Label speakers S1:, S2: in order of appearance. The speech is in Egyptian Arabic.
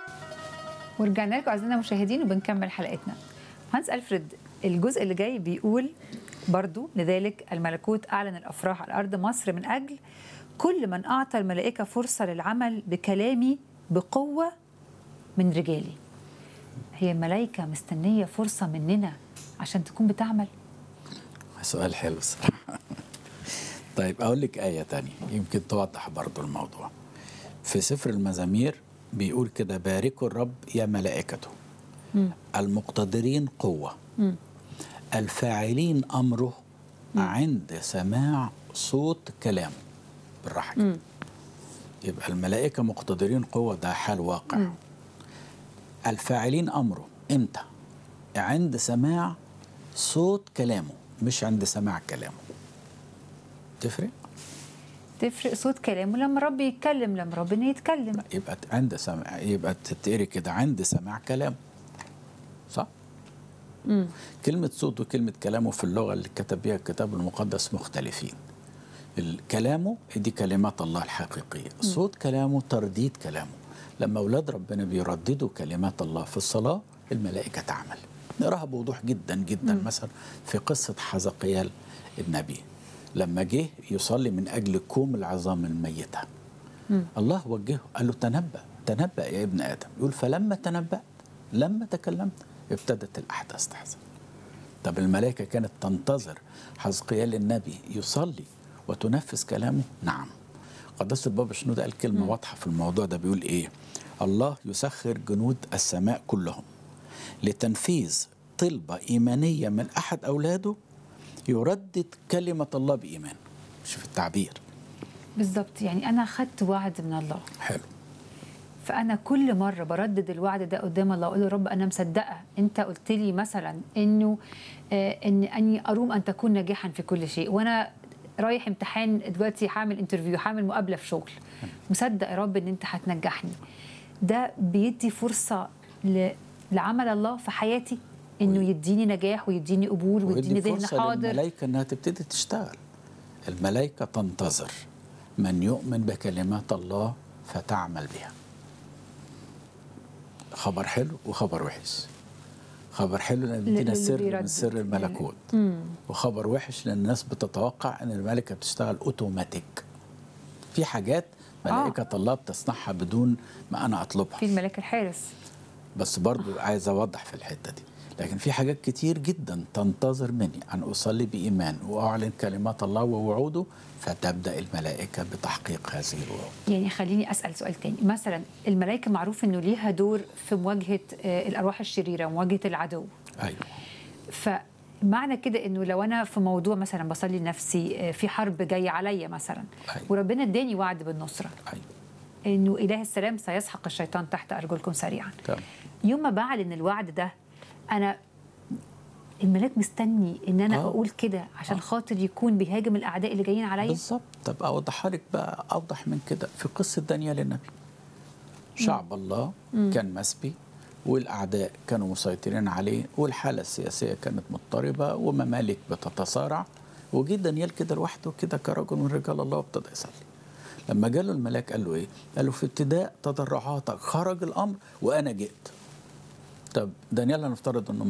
S1: ورجعنا لكم اعزائنا المشاهدين وبنكمل حلقتنا هانس الفريد الجزء اللي جاي بيقول برضو لذلك الملكوت اعلن الافراح على ارض مصر من اجل كل من اعطى الملائكه فرصه للعمل بكلامي بقوه من رجالي هي الملائكه مستنيه فرصه مننا عشان تكون بتعمل
S2: سؤال حلو الصراحة طيب أقول لك آية تانية يمكن توضح برضو الموضوع في سفر المزامير بيقول كده باركوا الرب يا ملائكته المقتدرين قوة الفاعلين أمره عند سماع صوت كلامه بالراحة كده يبقى الملائكة مقتدرين قوة ده حال واقع الفاعلين أمره إمتى عند سماع صوت كلامه مش عند سماع كلامه تفرق
S1: تفرق صوت كلامه لما ربي يتكلم لما ربنا يتكلم
S2: يبقى عند سماع يبقى تتقري كده عند سماع كلامه صح
S1: مم.
S2: كلمة صوت وكلمة كلامه في اللغة اللي كتب بها الكتاب المقدس مختلفين كلامه دي كلمات الله الحقيقية صوت كلامه ترديد كلامه لما أولاد ربنا بيرددوا كلمات الله في الصلاة الملائكة تعمل نراها بوضوح جدا جدا مم. مثلا في قصة حزقيال النبي لما جه يصلي من أجل كوم العظام الميتة
S1: مم.
S2: الله وجهه قال له تنبأ تنبأ يا ابن آدم يقول فلما تنبأت لما تكلمت ابتدت الأحداث تحصل طب الملائكة كانت تنتظر حزقيال النبي يصلي وتنفذ كلامه نعم قداسة البابا شنودة قال كلمة
S1: مم.
S2: واضحة في الموضوع ده بيقول إيه الله يسخر جنود السماء كلهم لتنفيذ طلبة إيمانية من أحد أولاده يردد كلمة الله بإيمان شوف التعبير
S1: بالظبط يعني انا خدت وعد من الله
S2: حلو
S1: فانا كل مره بردد الوعد ده قدام الله اقول له رب انا مصدقه انت قلت لي مثلا انه آه ان اني اروم ان تكون ناجحا في كل شيء وانا رايح امتحان دلوقتي هعمل انترفيو هعمل مقابله في شغل مصدق يا رب ان انت هتنجحني ده بيدي فرصه ل... لعمل الله في حياتي انه يديني نجاح ويديني قبول ويديني
S2: ويدي
S1: ذهن
S2: فرصة
S1: حاضر
S2: للملائكة إنها تبتدي تشتغل الملائكة تنتظر من يؤمن بكلمات الله فتعمل بها خبر حلو وخبر وحش خبر حلو لان بيدينا
S1: للي
S2: سر
S1: بيردد.
S2: من سر الملكوت
S1: مم.
S2: وخبر وحش لان الناس بتتوقع ان الملائكه بتشتغل اوتوماتيك في حاجات ملائكه الله بتصنعها بدون ما انا اطلبها
S1: في الملاك الحارس
S2: بس برضو عايز اوضح في الحته دي لكن في حاجات كتير جدا تنتظر مني ان اصلي بايمان واعلن كلمات الله ووعوده فتبدا الملائكه بتحقيق هذه الوعود
S1: يعني خليني اسال سؤال تاني مثلا الملائكه معروف انه ليها دور في مواجهه آه، الارواح الشريره مواجهه العدو
S2: ايوه
S1: فمعنى كده انه لو انا في موضوع مثلا بصلي لنفسي آه، في حرب جايه عليا مثلا
S2: أيوة.
S1: وربنا اداني وعد بالنصره
S2: ايوه
S1: انه اله السلام سيسحق الشيطان تحت ارجلكم سريعا
S2: تمام
S1: يوم ما بعلن الوعد ده انا الملاك مستني ان انا
S2: آه.
S1: اقول كده عشان
S2: آه.
S1: خاطر يكون بيهاجم الاعداء اللي جايين عليا
S2: بالظبط طب اوضحها لك بقى اوضح من كده في قصه دانيال النبي شعب الله كان مسبي والاعداء كانوا مسيطرين عليه والحاله السياسيه كانت مضطربه وممالك بتتصارع وجه دانيال كده لوحده كده كرجل من رجال الله وابتدى يصلي لما جاله الملاك قال له ايه؟ قال له في ابتداء تضرعاتك خرج الامر وانا جئت طب دانيال هنفترض انه